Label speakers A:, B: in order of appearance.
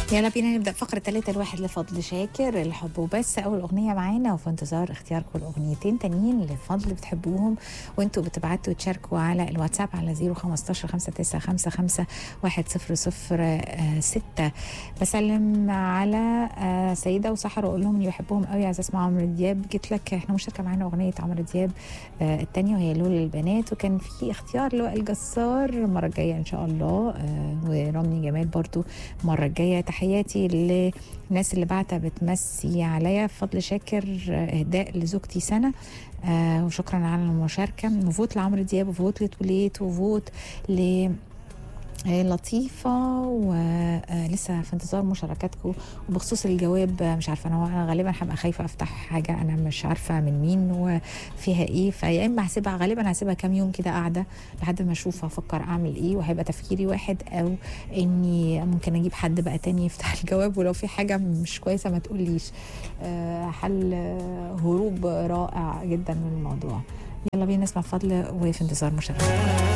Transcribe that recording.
A: يلا بينا نبدا فقره ثلاثة الواحد لفضل شاكر الحب وبس اول اغنيه معانا وفي انتظار اختياركم الاغنيتين تانيين لفضل بتحبوهم وانتوا بتبعتوا تشاركوا على الواتساب على 015 5955 1006 بسلم على آه، سيده وسحر واقول لهم اني بحبهم قوي عايزه اسمع عمرو دياب جيت لك احنا مشاركه معانا اغنيه عمرو دياب آه، الثانيه وهي لولا البنات وكان في اختيار لوائل جسار المره الجايه ان شاء الله آه، ورامي جمال برضو المره الجايه تحياتي للناس اللي بعتها بتمسي عليا بفضل شاكر آه، اهداء لزوجتي سنه آه وشكرا على المشاركه وفوت لعمرو دياب وفوت لتوليت وفوت ل آه، لطيفة ولسه في انتظار مشاركاتكم وبخصوص الجواب آه، مش عارفة أنا أنا غالبا هبقى خايفة أفتح حاجة أنا مش عارفة من مين وفيها إيه فيا إما هسيبها غالبا هسيبها كام يوم كده قاعدة لحد ما أشوف أفكر أعمل إيه وهيبقى تفكيري واحد أو إني ممكن أجيب حد بقى تاني يفتح الجواب ولو في حاجة مش كويسة ما تقوليش آه، حل آه، هروب رائع جدا من الموضوع يلا بينا نسمع فضل وفي انتظار مشاركة